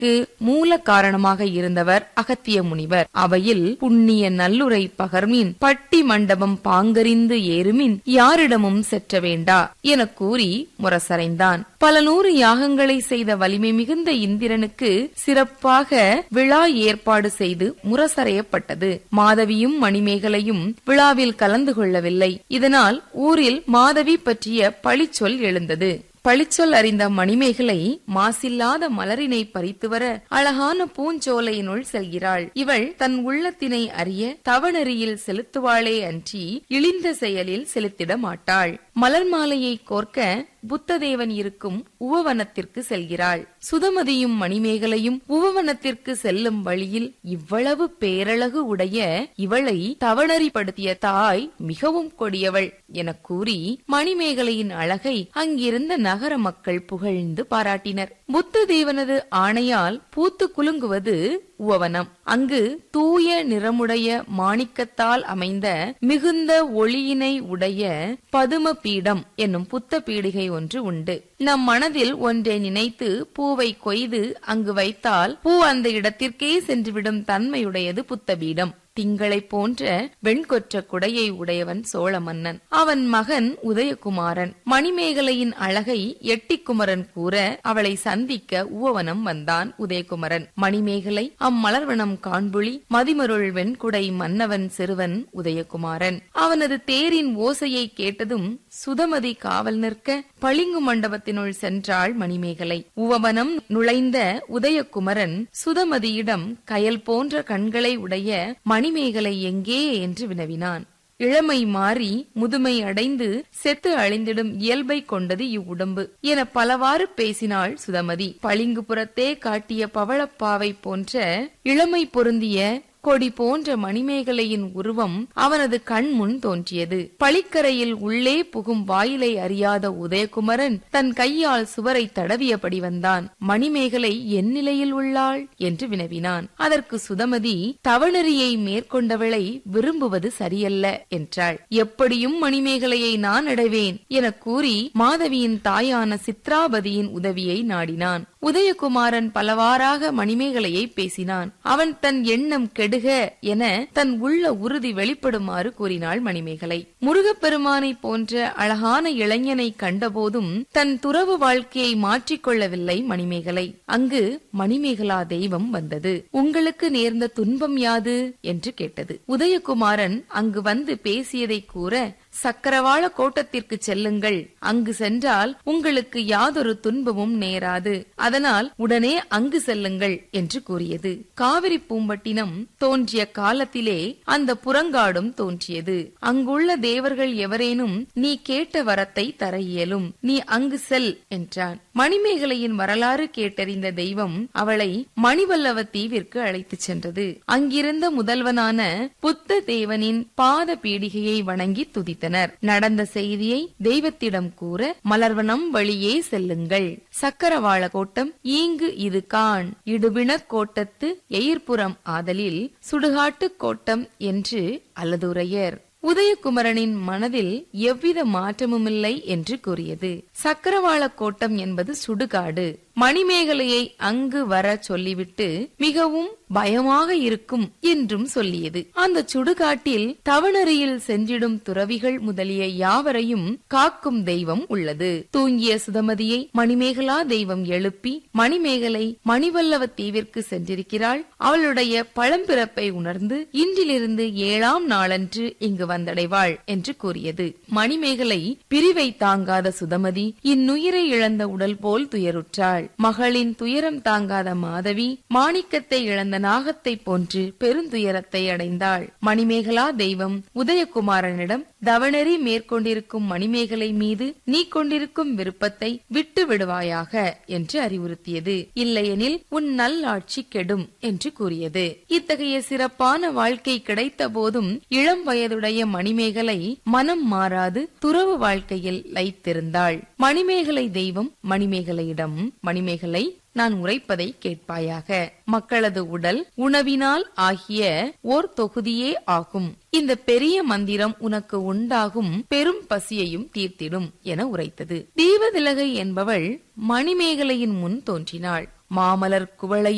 மூல காரணமாக இருந்தவர் அகத்திய முனிவர் அவையில் புண்ணிய நல்லுரை பகர்மின் பட்டி மண்டபம் பாங்கறிந்து ஏறுமின் யாரிடமும் செற்ற வேண்டா எனக் கூறி முரசறைந்தான் பல நூறு யாகங்களை செய்த வலிமை மிகுந்த இந்திரனுக்கு சிறப்பாக விழா ஏற்பாடு செய்து முரசறையப்பட்டது மாதவியும் மணிமேகலையும் விழாவில் கலந்து கொள்ளவில்லை இதனால் ஊரில் மாதவி பற்றிய பழிச்சொல் எழுந்தது பழிச்சொல் அறிந்த மணிமேகலை மாசில்லாத மலரினை பறித்து வர அழகான பூஞ்சோலையினுள் செல்கிறாள் இவள் தன் உள்ளத்தினை அறிய தவநெறியில் செலுத்துவாளே அன்றி இழிந்த செயலில் செலுத்திட மாட்டாள் மலர் மாலையை கோர்க்க புத்ததேவன் இருக்கும் உவவனத்திற்கு செல்கிறாள் சுதமதியும் மணிமேகலையும் உவவனத்திற்கு செல்லும் வழியில் இவ்வளவு பேரழகு உடைய இவளை தவணறிப்படுத்திய தாய் மிகவும் கொடியவள் எனக் கூறி மணிமேகலையின் அழகை அங்கிருந்த நகர மக்கள் புகழ்ந்து பாராட்டினர் புத்ததேவனது ஆணையால் பூத்து குலுங்குவது உவவனம் அங்கு தூய நிறமுடைய மாணிக்கத்தால் அமைந்த மிகுந்த ஒளியினை உடைய பதும பீடம் என்னும் புத்த பீடிகை ஒன்று உண்டு நம் மனதில் ஒன்றை நினைத்து பூவை கொய்து அங்கு வைத்தால் பூ அந்த இடத்திற்கே சென்றுவிடும் தன்மையுடையது புத்த பீடம் திங்களைப் போன்ற வெண்கொற்ற குடையை உடையவன் சோழ மன்னன் அவன் மகன் உதயகுமாரன் மணிமேகலையின் அழகை எட்டிக்குமரன் கூற அவளை சந்திக்க உவவனம் வந்தான் உதயகுமரன் மணிமேகலை அம்மலர்வனம் காண்புளி மதிமருள் வெண்குடை மன்னவன் சிறுவன் உதயகுமாரன் அவனது தேரின் ஓசையை கேட்டதும் சுதமதி காவல் நிற்க பளிங்கு மண்டபத்தினுள் சென்றாள் மணிமேகலை உவவனம் நுழைந்த உதயகுமரன் சுதமதியிடம் கயல் போன்ற கண்களை உடைய மணிமேகலை எங்கே என்று வினவினான் இளமை மாறி முதுமை அடைந்து செத்து அழிந்திடும் இயல்பை கொண்டது இவ்வுடம்பு என பலவாறு பேசினாள் சுதமதி பளிங்குபுறத்தே காட்டிய பவளப்பாவை போன்ற இளமை பொருந்திய கொடி போன்ற மணிமேகலையின் உருவம் அவனது கண் முன் தோன்றியது பளிக்கரையில் உள்ளே புகும் வாயிலை அறியாத உதயகுமரன் தன் கையால் சுவரை தடவியபடி வந்தான் மணிமேகலை என் நிலையில் உள்ளாள் என்று வினவினான் அதற்கு சுதமதி தவணரியை மேற்கொண்டவளை விரும்புவது சரியல்ல என்றாள் எப்படியும் மணிமேகலையை நான் அடைவேன் என கூறி மாதவியின் தாயான சித்ராபதியின் உதவியை நாடினான் உதயகுமாரன் பலவாறாக மணிமேகலையை பேசினான் அவன் தன் எண்ணம் கெடுக என தன் உள்ள உறுதி வெளிப்படுமாறு கூறினாள் மணிமேகலை முருகப்பெருமானை போன்ற அழகான இளைஞனை கண்டபோதும் தன் துறவு வாழ்க்கையை மாற்றிக்கொள்ளவில்லை மணிமேகலை அங்கு மணிமேகலா தெய்வம் வந்தது உங்களுக்கு நேர்ந்த துன்பம் யாது என்று கேட்டது உதயகுமாரன் அங்கு வந்து பேசியதை கூற சக்கரவாள கோட்டத்திற்கு செல்லுங்கள் அங்கு சென்றால் உங்களுக்கு யாதொரு துன்பமும் நேராது அதனால் உடனே அங்கு செல்லுங்கள் என்று கூறியது காவிரி பூம்பட்டினம் தோன்றிய காலத்திலே அந்த புறங்காடும் தோன்றியது அங்குள்ள தேவர்கள் எவரேனும் நீ கேட்ட வரத்தை தர இயலும் நீ அங்கு செல் என்றான் மணிமேகலையின் வரலாறு கேட்டறிந்த தெய்வம் அவளை மணிவல்லவ தீவிற்கு அழைத்துச் சென்றது அங்கிருந்த முதல்வனான புத்த தேவனின் பாத பீடிகையை வணங்கி துதித்தனர் நடந்த செய்தியை தெய்வத்திடம் கூற மலர்வனம் வழியே செல்லுங்கள் சக்கரவாள கோட்டம் ஈங்கு இது கான் இடுபிண கோட்டத்து எயிர்ப்புறம் ஆதலில் சுடுகாட்டு கோட்டம் என்று அல்லதுரையர் உதயகுமரனின் மனதில் எவ்வித மாற்றமுமில்லை என்று கூறியது சக்கரவாள கோட்டம் என்பது சுடுகாடு மணிமேகலையை அங்கு வர சொல்லிவிட்டு மிகவும் பயமாக இருக்கும் என்றும் சொல்லியது அந்த சுடுகாட்டில் தவணறியில் சென்றிடும் துறவிகள் முதலிய யாவரையும் காக்கும் தெய்வம் உள்ளது தூங்கிய சுதமதியை மணிமேகலா தெய்வம் எழுப்பி மணிமேகலை மணிவல்லவ தீவிற்கு சென்றிருக்கிறாள் அவளுடைய பழம்பிறப்பை உணர்ந்து இன்றிலிருந்து ஏழாம் நாளன்று இங்கு வந்தடைவாள் என்று கூறியது மணிமேகலை பிரிவை தாங்காத சுதமதி இந்நுயிரை இழந்த உடல் போல் துயருற்றாள் மகளின் துயரம் தாங்காத மாதவி மாணிக்கத்தை இழந்த நாகத்தை போன்று பெருந்துயரத்தை அடைந்தாள் மணிமேகலா தெய்வம் உதயகுமாரனிடம் தவணரி மேற்கொண்டிருக்கும் மணிமேகலை மீது நீ கொண்டிருக்கும் விருப்பத்தை விட்டு விடுவாயாக என்று அறிவுறுத்தியது இல்லையெனில் உன் நல்லாட்சி கெடும் என்று கூறியது இத்தகைய சிறப்பான வாழ்க்கை கிடைத்த போதும் இளம் வயதுடைய மணிமேகலை மனம் மாறாது துறவு வாழ்க்கையில் லைத்திருந்தாள் மணிமேகலை தெய்வம் மணிமேகலையிடம் மணிமேகலை நான் உரைப்பதை கேட்பாயாக மக்களது உடல் உணவினால் ஆகிய ஓர் தொகுதியே ஆகும் இந்த பெரிய மந்திரம் உனக்கு உண்டாகும் பெரும் பசியையும் தீர்த்திடும் என உரைத்தது தீவதிலகை என்பவள் மணிமேகலையின் முன் தோன்றினாள் மாமலர் குவளை